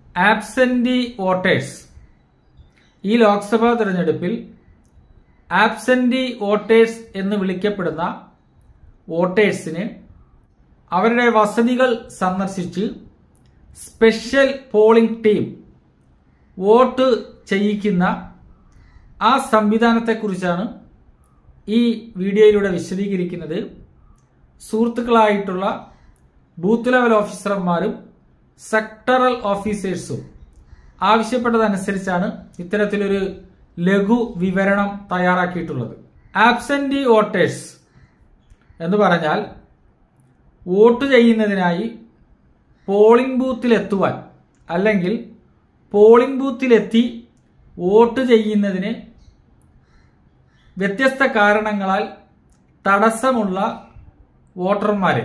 absentee voters ഈ ലോക്സഭാ തെരഞ്ഞെടുപ്പിൽ absentee voters എന്ന് വിളിക്കപ്പെടുന്ന വോട്ടേഴ്സിന് അവരുടെ വസതികൾ സന്ദർശിച്ച് സ്പെഷ്യൽ പോളിംഗ് ടീം വോട്ട് ചെയ്യിക്കുന്ന ആ സംവിധാനത്തെക്കുറിച്ചാണ് ഈ വീഡിയോയിലൂടെ വിശദീകരിക്കുന്നത് സുഹൃത്തുക്കളായിട്ടുള്ള ബൂത്ത് ലെവൽ ഓഫീസർമാരും സെക്ടറൽ ഓഫീസേഴ്സും ആവശ്യപ്പെട്ടതനുസരിച്ചാണ് ഇത്തരത്തിലൊരു ലഘു വിവരണം തയ്യാറാക്കിയിട്ടുള്ളത് ആബ്സെന്റി വോട്ടേഴ്സ് എന്ന് പറഞ്ഞാൽ വോട്ട് ചെയ്യുന്നതിനായി പോളിംഗ് ബൂത്തിലെത്തുവാൻ അല്ലെങ്കിൽ പോളിംഗ് ബൂത്തിലെത്തി വോട്ട് ചെയ്യുന്നതിന് വ്യത്യസ്ത കാരണങ്ങളാൽ തടസ്സമുള്ള വോട്ടർമാരെ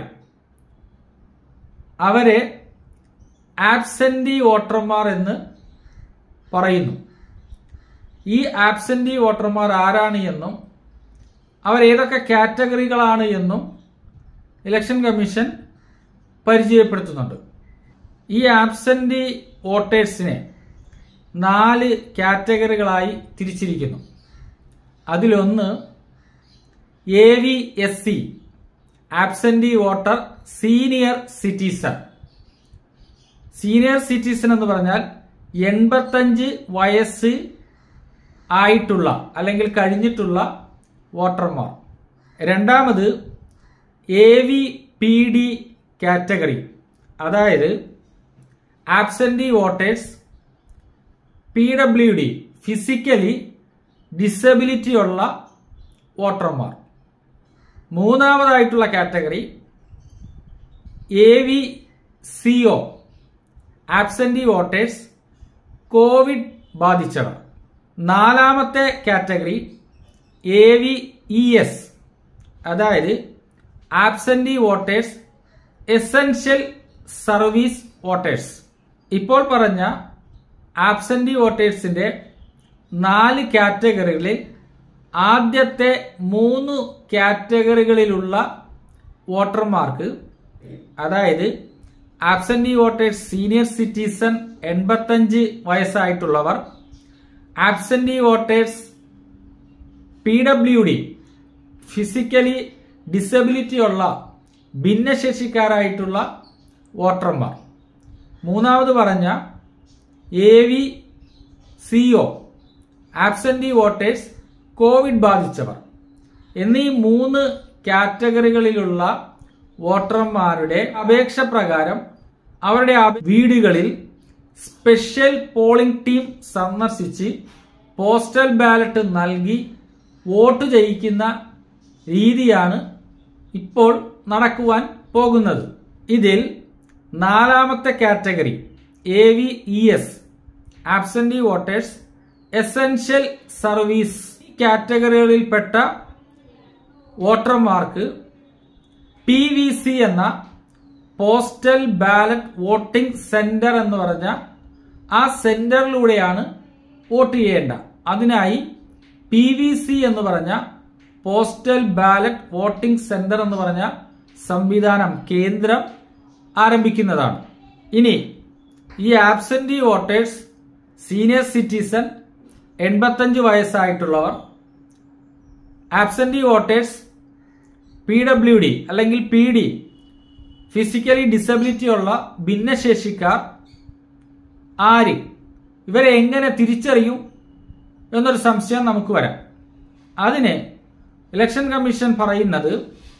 അവരെ ആബ്സെന്റി വോട്ടർമാർ എന്ന് പറയുന്നു ഈ ആബ്സെന്റി വോട്ടർമാർ ആരാണ് എന്നും അവർ ഏതൊക്കെ കാറ്റഗറികളാണ് എന്നും ഇലക്ഷൻ കമ്മീഷൻ പരിചയപ്പെടുത്തുന്നുണ്ട് ഈ ആബ്സെന്റി വോട്ടേഴ്സിനെ നാല് കാറ്റഗറികളായി തിരിച്ചിരിക്കുന്നു അതിലൊന്ന് A V S C absentee voter senior citizen senior citizen എന്ന് പറഞ്ഞാൽ എൺപത്തഞ്ച് വയസ്സ് ആയിട്ടുള്ള അല്ലെങ്കിൽ കഴിഞ്ഞിട്ടുള്ള വോട്ടർമാർ രണ്ടാമത് A V P D category അതായത് absentee voters P W D physically disability ഉള്ള വോട്ടർമാർ മൂന്നാമതായിട്ടുള്ള category A V C O absentee voters covid ബാധിച്ചവർ നാലാമത്തെ category A V E S അതായത് absentee voters essential service voters ഇപ്പോൾ പറഞ്ഞ ആബ്സെന്റി വോട്ടേഴ്സിന്റെ നാല് കാറ്റഗറികളിൽ ആദ്യത്തെ മൂന്ന് കാറ്റഗറികളിലുള്ള വോട്ടർമാർക്ക് അതായത് ആബ്സെന്റി വോട്ടേഴ്സ് സീനിയർ സിറ്റിസൺ എൺപത്തഞ്ച് വയസ്സായിട്ടുള്ളവർ absentee voters P W D physically disability ഉള്ള ഭിന്നശേഷിക്കാരായിട്ടുള്ള വോട്ടർമാർ മൂന്നാമത് പറഞ്ഞ A V C O absentee voters covid ബാധിച്ചവർ എന്നീ മൂന്ന് കാറ്റഗറികളിലുള്ള വോട്ടർമാരുടെ അപേക്ഷ പ്രകാരം അവരുടെ വീടുകളിൽ സ്പെഷ്യൽ പോളിംഗ് ടീം സന്ദർശിച്ച് പോസ്റ്റൽ ബാലറ്റ് നൽകി വോട്ട് ചെയ്യിക്കുന്ന രീതിയാണ് ഇപ്പോൾ നടക്കുവാൻ പോകുന്നത് ഇതിൽ നാലാമത്തെ category A V E S absentee voters essential service കാറ്റഗറികളിൽപ്പെട്ട വോട്ടർമാർക്ക് പി വി സി എന്ന പോസ്റ്റൽ ബാലറ്റ് വോട്ടിംഗ് സെന്റർ എന്ന് പറഞ്ഞ ആ സെന്ററിലൂടെയാണ് വോട്ട് ചെയ്യേണ്ട അതിനായി പി വി സി എന്ന് പറഞ്ഞ പോസ്റ്റൽ ബാലറ്റ് വോട്ടിംഗ് സെന്റർ എന്ന് പറഞ്ഞ സംവിധാനം കേന്ദ്രം ആരംഭിക്കുന്നതാണ് ഇനി ഈ ആബ്സെന്റി വോട്ടേഴ്സ് സീനിയർ സിറ്റിസൺ എൺപത്തഞ്ച് വയസ്സായിട്ടുള്ളവർ absentee voters P W D അല്ലെങ്കിൽ പി ഡി ഫിസിക്കലി ഡിസബിലിറ്റി ഉള്ള ഭിന്നശേഷിക്കാർ ആര് ഇവരെ എങ്ങനെ തിരിച്ചറിയും എന്നൊരു സംശയം നമുക്ക് വരാം അതിന് ഇലക്ഷൻ കമ്മീഷൻ പറയുന്നത്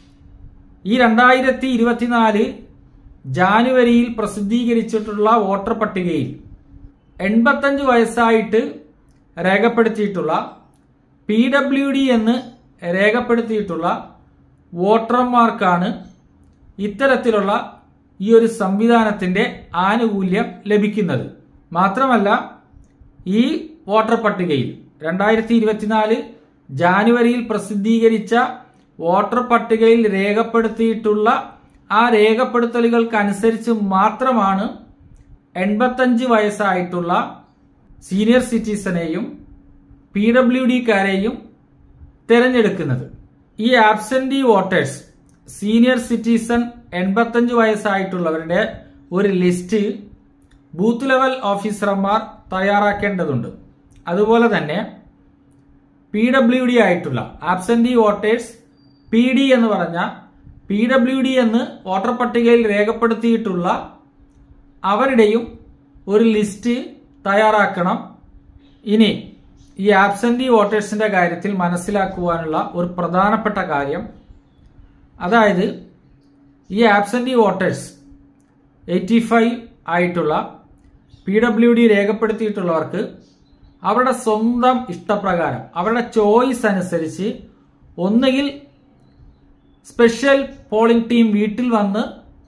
ഈ രണ്ടായിരത്തി ഇരുപത്തിനാല് ജാനുവരിയിൽ പ്രസിദ്ധീകരിച്ചിട്ടുള്ള വോട്ടർ പട്ടികയിൽ എൺപത്തഞ്ച് വയസ്സായിട്ട് രേഖപ്പെടുത്തിയിട്ടുള്ള പി ഡബ്ല്യു ഡി എന്ന് രേഖപ്പെടുത്തിയിട്ടുള്ള വോട്ടർമാർക്കാണ് ഇത്തരത്തിലുള്ള ഈ ഒരു സംവിധാനത്തിന്റെ ആനുകൂല്യം ലഭിക്കുന്നത് മാത്രമല്ല ഈ വോട്ടർ പട്ടികയിൽ രണ്ടായിരത്തി ഇരുപത്തിനാല് ജാനുവരിയിൽ പ്രസിദ്ധീകരിച്ച വോട്ടർ പട്ടികയിൽ രേഖപ്പെടുത്തിയിട്ടുള്ള ആ രേഖപ്പെടുത്തലുകൾക്കനുസരിച്ച് മാത്രമാണ് എൺപത്തഞ്ച് വയസ്സായിട്ടുള്ള സീനിയർ സിറ്റിസനെയും പി ഡബ്ല്യു ഡിക്കാരെയും തിരഞ്ഞെടുക്കുന്നത് ഈ ആബ്സെന്റി വോട്ടേഴ്സ് സീനിയർ സിറ്റിസൺ എൺപത്തഞ്ച് വയസ്സായിട്ടുള്ളവരുടെ ഒരു ലിസ്റ്റ് ബൂത്ത് ലെവൽ ഓഫീസർമാർ തയ്യാറാക്കേണ്ടതുണ്ട് അതുപോലെ തന്നെ പി ഡബ്ല്യു ഡി ആയിട്ടുള്ള ആബ്സെന്റി വോട്ടേഴ്സ് പി ഡി എന്ന് പറഞ്ഞ പി ഡബ്ല്യു ഡി എന്ന് വോട്ടർ പട്ടികയിൽ രേഖപ്പെടുത്തിയിട്ടുള്ള അവരുടെയും ഒരു ലിസ്റ്റ് തയ്യാറാക്കണം ഇനി ഈ ആബ്സെന്റി വോട്ടേഴ്സിന്റെ കാര്യത്തിൽ മനസ്സിലാക്കുവാനുള്ള ഒരു പ്രധാനപ്പെട്ട കാര്യം അതായത് ഈ ആബ്സെന്റി വോട്ടേഴ്സ് എയ്റ്റി ഫൈവ് ആയിട്ടുള്ള പി ഡബ്ല്യു ഡി രേഖപ്പെടുത്തിയിട്ടുള്ളവർക്ക് അവരുടെ സ്വന്തം ഇഷ്ടപ്രകാരം അവരുടെ ചോയ്സ് അനുസരിച്ച് ഒന്നുകിൽ സ്പെഷ്യൽ പോളിംഗ് ടീം വീട്ടിൽ വന്ന്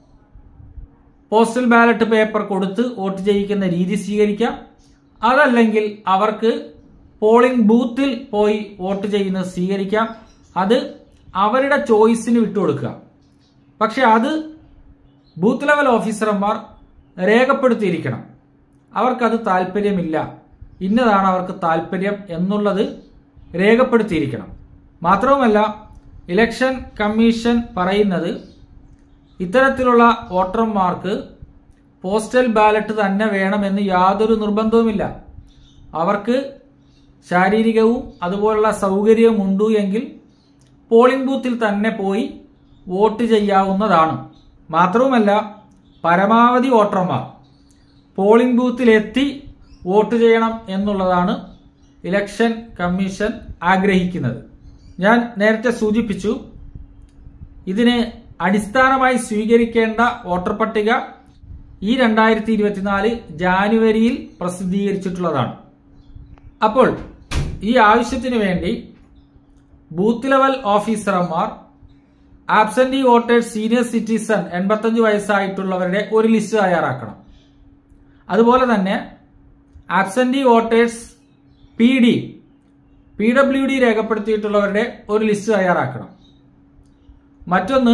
പോസ്റ്റൽ ബാലറ്റ് പേപ്പർ കൊടുത്ത് വോട്ട് ചെയ്യിക്കുന്ന രീതി സ്വീകരിക്കാം അതല്ലെങ്കിൽ അവർക്ക് പോളിംഗ് ബൂത്തിൽ പോയി വോട്ട് ചെയ്യുന്നത് സ്വീകരിക്കാം അത് അവരുടെ ചോയ്സിന് വിട്ടുകൊടുക്കുക പക്ഷെ അത് ബൂത്ത് ലെവൽ ഓഫീസർമാർ രേഖപ്പെടുത്തിയിരിക്കണം അവർക്കത് താല്പര്യമില്ല ഇന്നതാണ് അവർക്ക് താല്പര്യം എന്നുള്ളത് രേഖപ്പെടുത്തിയിരിക്കണം മാത്രവുമല്ല ഇലക്ഷൻ കമ്മീഷൻ പറയുന്നത് ഇത്തരത്തിലുള്ള വോട്ടർമാർക്ക് പോസ്റ്റൽ ബാലറ്റ് തന്നെ വേണമെന്ന് യാതൊരു നിർബന്ധവുമില്ല അവർക്ക് ശാരീരികവും അതുപോലുള്ള സൗകര്യവും ഉണ്ടു എങ്കിൽ പോളിംഗ് ബൂത്തിൽ തന്നെ പോയി വോട്ട് ചെയ്യാവുന്നതാണ് മാത്രവുമല്ല പരമാവധി വോട്ടർമാർ പോളിംഗ് ബൂത്തിലെത്തി വോട്ട് ചെയ്യണം എന്നുള്ളതാണ് ഇലക്ഷൻ കമ്മീഷൻ ആഗ്രഹിക്കുന്നത് ഞാൻ നേരത്തെ സൂചിപ്പിച്ചു ഇതിന് അടിസ്ഥാനമായി സ്വീകരിക്കേണ്ട വോട്ടർ പട്ടിക ഈ രണ്ടായിരത്തി ഇരുപത്തിനാല് ജാനുവരിയിൽ പ്രസിദ്ധീകരിച്ചിട്ടുള്ളതാണ് അപ്പോൾ ഈ ആവശ്യത്തിന് വേണ്ടി ബൂത്ത് ലെവൽ ഓഫീസർമാർ ആബ്സെന്റി വോട്ടേഴ്സ് സീനിയർ സിറ്റിസൺ എൺപത്തഞ്ച് വയസ്സായിട്ടുള്ളവരുടെ ഒരു ലിസ്റ്റ് തയ്യാറാക്കണം അതുപോലെ തന്നെ absentee voters P D P W D രേഖപ്പെടുത്തിയിട്ടുള്ളവരുടെ ഒരു ലിസ്റ്റ് തയ്യാറാക്കണം മറ്റൊന്ന്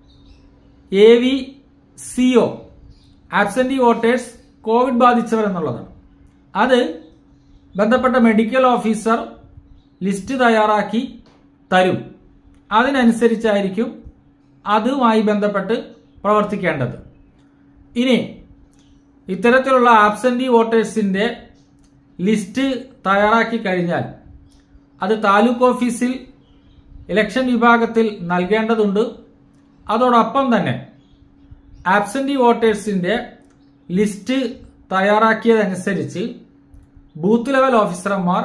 A V C O absentee voters covid ബാധിച്ചവർ എന്നുള്ളതാണ് അത് ബന്ധപ്പെട്ട മെഡിക്കൽ ഓഫീസർ ലിസ്റ്റ് തയ്യാറാക്കി തരും അതിനനുസരിച്ചായിരിക്കും അതുമായി ബന്ധപ്പെട്ട് പ്രവർത്തിക്കേണ്ടത് ഇനി ഇത്തരത്തിലുള്ള ആബ്സെന്റി വോട്ടേഴ്സിന്റെ ലിസ്റ്റ് തയ്യാറാക്കി കഴിഞ്ഞാൽ അത് താലൂക്ക് ഓഫീസിൽ ഇലക്ഷൻ വിഭാഗത്തിൽ നൽകേണ്ടതുണ്ട് അതോടൊപ്പം തന്നെ ആബ്സെന്റി വോട്ടേഴ്സിന്റെ ലിസ്റ്റ് തയ്യാറാക്കിയതനുസരിച്ച് ബൂത്ത് ലെവൽ ഓഫീസർമാർ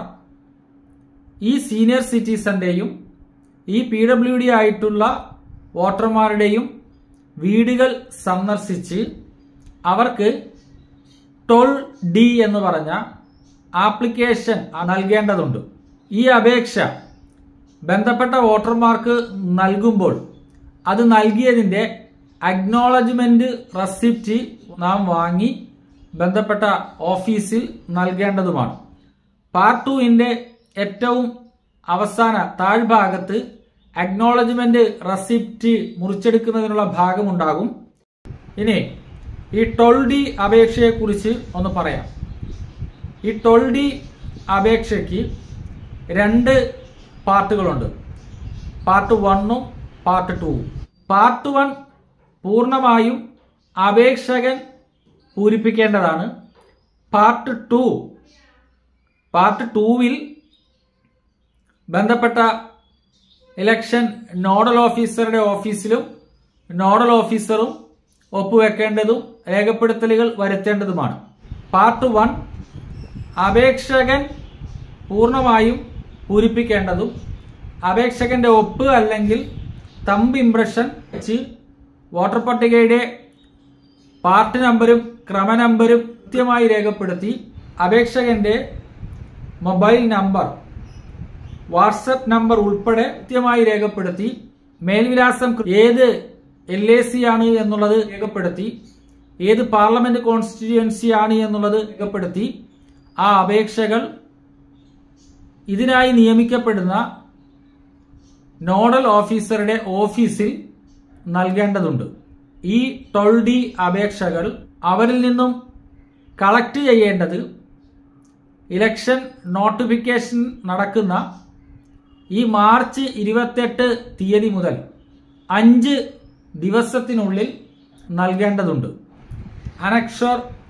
ഈ സീനിയർ സിറ്റിസന്റെയും ഈ പി ഡബ്ല്യു ഡി ആയിട്ടുള്ള വോട്ടർമാരുടെയും വീടുകൾ സന്ദർശിച്ച് അവർക്ക് ടോൾ ഡി എന്ന് പറഞ്ഞ ആപ്ലിക്കേഷൻ നൽകേണ്ടതുണ്ട് ഈ അപേക്ഷ ബന്ധപ്പെട്ട വോട്ടർമാർക്ക് നൽകുമ്പോൾ അത് നൽകിയതിന്റെ അക്നോളജ്മെന്റ് റെസിപ്റ്റ് നാം വാങ്ങി ബന്ധപ്പെട്ട ഓഫീസിൽ നൽകേണ്ടതുമാണ് പാർട്ട് ടുവിന്റെ ഏറ്റവും അവസാന താഴ്ഭാഗത്ത് അക്നോളജ്മെന്റ് റെസിപ്റ്റ് മുറിച്ചെടുക്കുന്നതിനുള്ള ഭാഗമുണ്ടാകും ഇനി ഈ ടോൾ ഡി അപേക്ഷയെക്കുറിച്ച് ഒന്ന് പറയാം ഈ ടോൾ ഡി അപേക്ഷയ്ക്ക് രണ്ട് പാർട്ടുകളുണ്ട് പാർട്ട് വണ്ണും പാർട്ട് ടൂവും പാർട്ട് വൺ പൂർണ്ണമായും അപേക്ഷകൻ പൂരിപ്പിക്കേണ്ടതാണ് പാർട്ട് ടു പാർട്ട് ടൂവിൽ ബന്ധപ്പെട്ട ഇലക്ഷൻ നോഡൽ ഓഫീസറുടെ ഓഫീസിലും നോഡൽ ഓഫീസറും ഒപ്പുവെക്കേണ്ടതും രേഖപ്പെടുത്തലുകൾ വരുത്തേണ്ടതുമാണ് പാർട്ട് വൺ അപേക്ഷകൻ പൂർണ്ണമായും പൂരിപ്പിക്കേണ്ടതും അപേക്ഷകന്റെ ഒപ്പ് അല്ലെങ്കിൽ തമ്പ് ഇംപ്രഷൻ വെച്ച് വോട്ടർ പട്ടികയുടെ പാർട്ട് നമ്പരും ക്രമ നമ്പരും കൃത്യമായി രേഖപ്പെടുത്തി അപേക്ഷകന്റെ മൊബൈൽ നമ്പർ വാട്സപ്പ് നമ്പർ ഉൾപ്പെടെ കൃത്യമായി രേഖപ്പെടുത്തി മേൽവിലാസം ഏത് എൽ എ സി ആണ് എന്നുള്ളത് രേഖപ്പെടുത്തി ഏത് പാർലമെന്റ് കോൺസ്റ്റിറ്റ്യുവൻസി ആണ് എന്നുള്ളത് രേഖപ്പെടുത്തി ആ അപേക്ഷകൾ ഇതിനായി നിയമിക്കപ്പെടുന്ന നോഡൽ ഓഫീസറുടെ ഓഫീസിൽ നൽകേണ്ടതുണ്ട് ഈ ടോൾ ഡി അപേക്ഷകൾ അവരിൽ നിന്നും കളക്ട് ചെയ്യേണ്ടത് ഇലക്ഷൻ നോട്ടിഫിക്കേഷൻ നടക്കുന്ന ഈ മാർച്ച് ഇരുപത്തെട്ട് തീയതി മുതൽ അഞ്ച് ദിവസത്തിനുള്ളിൽ നൽകേണ്ടതുണ്ട് അനക്ഷർ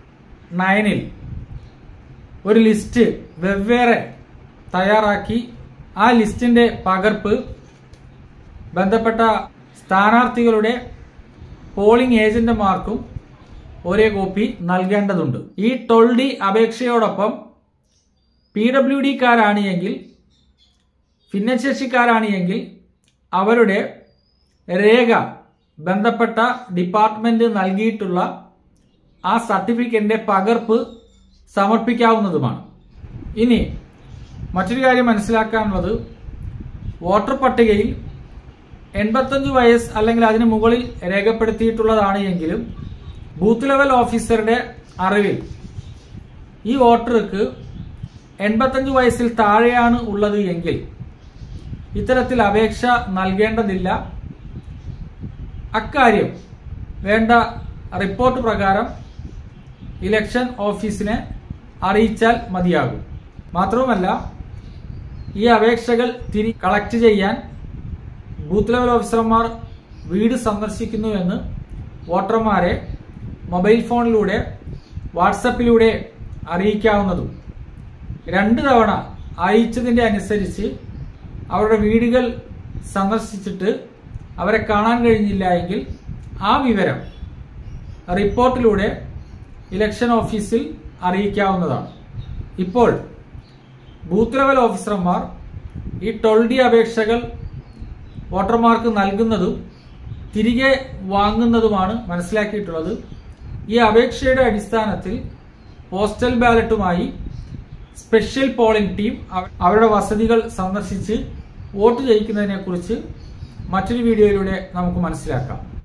നയനിൽ ഒരു ലിസ്റ്റ് വെവ്വേറെ തയ്യാറാക്കി ആ ലിസ്റ്റിന്റെ പകർപ്പ് ബന്ധപ്പെട്ട സ്ഥാനാർത്ഥികളുടെ പോളിംഗ് ഏജന്റുമാർക്കും ഒരേ കോപ്പി നൽകേണ്ടതുണ്ട് ഈ ടൊൾഡി അപേക്ഷയോടൊപ്പം പി ഡബ്ല്യു ഡിക്കാരാണ് എങ്കിൽ ഭിന്നശേഷിക്കാരാണ് എങ്കിൽ അവരുടെ രേഖ ബന്ധപ്പെട്ട ഡിപ്പാർട്ട്മെന്റ് നൽകിയിട്ടുള്ള ആ സർട്ടിഫിക്കറ്റിന്റെ പകർപ്പ് സമർപ്പിക്കാവുന്നതുമാണ് ഇനി മറ്റൊരു കാര്യം മനസ്സിലാക്കാനുള്ളത് വോട്ടർ പട്ടികയിൽ എൺപത്തഞ്ച് വയസ്സ് അല്ലെങ്കിൽ അതിന് മുകളിൽ രേഖപ്പെടുത്തിയിട്ടുള്ളതാണ് എങ്കിലും ബൂത്ത് ലെവൽ ഓഫീസറുടെ അറിവിൽ ഈ വോട്ടർക്ക് എൺപത്തഞ്ച് വയസ്സിൽ താഴെയാണ് ഉള്ളത് എങ്കിൽ ഇത്തരത്തിൽ അപേക്ഷ നൽകേണ്ടതില്ല അക്കാര്യം വേണ്ട റിപ്പോർട്ട് പ്രകാരം ഇലക്ഷൻ ഓഫീസിനെ അറിയിച്ചാൽ മതിയാകും മാത്രവുമല്ല ഈ അപേക്ഷകൾ തിരി കളക്ട് ചെയ്യാൻ ബൂത്ത് ലെവൽ ഓഫീസർമാർ വീട് സന്ദർശിക്കുന്നുവെന്ന് വോട്ടർമാരെ മൊബൈൽ ഫോണിലൂടെ വാട്സപ്പിലൂടെ അറിയിക്കാവുന്നതും രണ്ട് തവണ അറിയിച്ചതിന്റെ അനുസരിച്ച് അവരുടെ വീടുകൾ സന്ദർശിച്ചിട്ട് അവരെ കാണാൻ കഴിഞ്ഞില്ല എങ്കിൽ ആ വിവരം റിപ്പോർട്ടിലൂടെ ഇലക്ഷൻ ഓഫീസിൽ അറിയിക്കാവുന്നതാണ് ഇപ്പോൾ ബൂത്ത് ലെവൽ ഓഫീസർമാർ ഈ ടൊൾഡി അപേക്ഷകൾ വോട്ടർമാർക്ക് നൽകുന്നതും തിരികെ വാങ്ങുന്നതുമാണ് മനസ്സിലാക്കിയിട്ടുള്ളത് ഈ അപേക്ഷയുടെ അടിസ്ഥാനത്തിൽ പോസ്റ്റൽ ബാലറ്റുമായി സ്പെഷ്യൽ പോളിംഗ് ടീം അവ- അവരുടെ വസതികൾ സന്ദർശിച്ച് വോട്ട് ചെയ്യിക്കുന്നതിനെ കുറിച്ച് മറ്റൊരു വീഡിയോയിലൂടെ നമുക്ക് മനസ്സിലാക്കാം